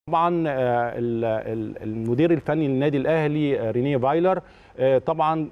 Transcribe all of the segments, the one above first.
طبعا آه، ال- ال- المدير الفني للنادي الاهلي آه، رينيه فايلر آه، طبعا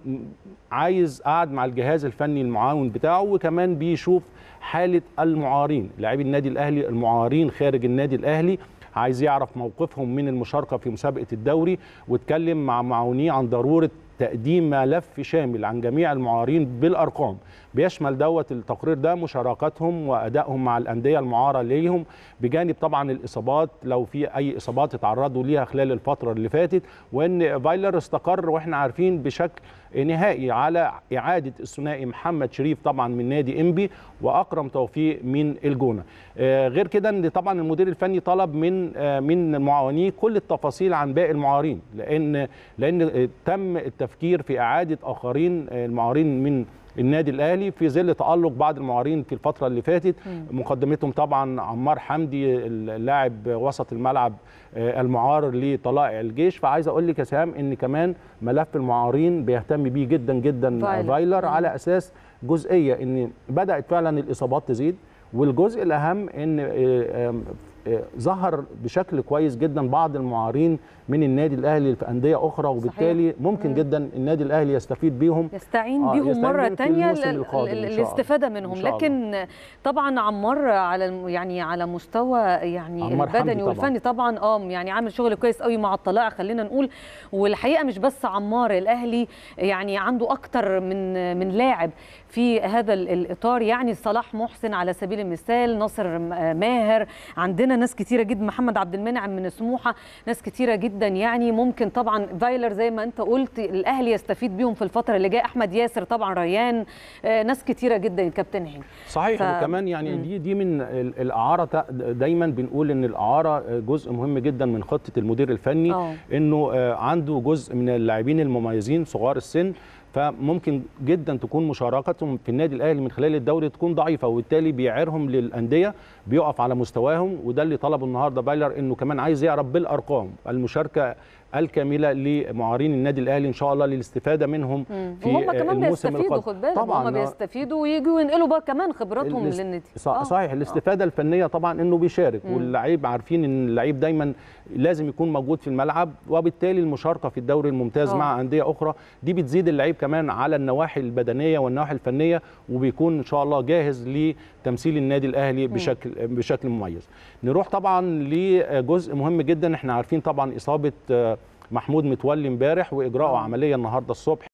عايز قعد مع الجهاز الفني المعاون بتاعه وكمان بيشوف حاله المعارين لاعبي النادي الاهلي المعارين خارج النادي الاهلي عايز يعرف موقفهم من المشاركه في مسابقه الدوري واتكلم مع معاونيه عن ضروره تقديم ملف شامل عن جميع المعارين بالارقام بيشمل دوت التقرير ده مشاركاتهم وادائهم مع الانديه المعاره ليهم بجانب طبعا الاصابات لو في اي اصابات اتعرضوا ليها خلال الفتره اللي فاتت وان فايلر استقر واحنا عارفين بشكل نهائي على اعاده الثنائي محمد شريف طبعا من نادي انبي واكرم توفيق من الجونه آه، غير كده ان طبعا المدير الفني طلب من آه، من معاونيه كل التفاصيل عن باقي المعارين لان لان آه، تم التفكير في اعاده اخرين آه، المعارين من النادي الاهلي في ظل تالق بعض المعارين في الفتره اللي فاتت مقدمتهم طبعا عمار حمدي اللاعب وسط الملعب آه، المعار لطلائع الجيش فعايز اقول لك يا سهام ان كمان ملف المعارين بيهتم بيه جدا جدا فايلر. فايلر مم. على اساس جزئيه ان بدات فعلا الاصابات تزيد والجزء الاهم ان آه، آم، آه، ظهر بشكل كويس جدا بعض المعارين من النادي الاهلي في انديه اخرى وبالتالي ممكن مم. جدا النادي الاهلي يستفيد بيهم يستعين آه، بيهم يستعين مرة بيهم في تانية الموسم لل- القادم إن شاء الله. للاستفادة منهم إن شاء الله. لكن طبعا عمار على الم- يعني على مستوى يعني عمار حمدي البدني طبعاً. والفني طبعا اه يعني عامل شغل كويس قوي مع الطلائع خلينا نقول والحقيقة مش بس عمار الاهلي يعني عنده اكتر من من لاعب في هذا ال- الاطار يعني صلاح محسن على سبيل المثال ناصر م- ماهر عندنا ناس كتيرة جدا محمد عبد المنعم من سموحة ناس كتيرة جدا يعني ممكن طبعا فايلر زي ما انت قلت الاهلي يستفيد بيهم في الفترة اللي جايه احمد ياسر طبعا ريان آه، ناس كتيرة جدا الكابتن هاني صحيح ف- وكمان يعني مم. دي دي من ال- الاعاره تا- دايما بنقول ان الاعاره جزء مهم جدا من خطه المدير الفني اه انه آه، عنده جزء من اللاعبين المميزين صغار السن فممكن جدا تكون مشاركتهم في النادي الاهلي من خلال الدوري تكون ضعيفه وبالتالي بيعيرهم للانديه بيقف على مستواهم وده اللي طلبه النهارده بايلر انه كمان عايز يعرف بالارقام المشاركه الكامله لمعارين النادي الاهلي ان شاء الله للاستفاده منهم مم. في وهم كمان الموسم بيستفيدوا القادم. خد بالك طبعاً، هم آه. بيستفيدوا ويجوا ينقلوا بقى كمان خبراتهم الاست- للنادي ص- آه. صحيح الاستفاده الفنيه طبعا انه بيشارك مم. واللعيب عارفين ان اللعيب دايما لازم يكون موجود في الملعب وبالتالي المشاركه في الدوري الممتاز آه. مع انديه اخرى دي بتزيد اللعيب كمان على النواحي البدنيه والنواحي الفنيه وبيكون ان شاء الله جاهز لتمثيل النادي الاهلي بشكل بشكل مميز نروح طبعا لجزء مهم جدا احنا عارفين طبعا اصابه آه، محمود متولي امبارح واجراءه آه. عمليه النهارده الصبح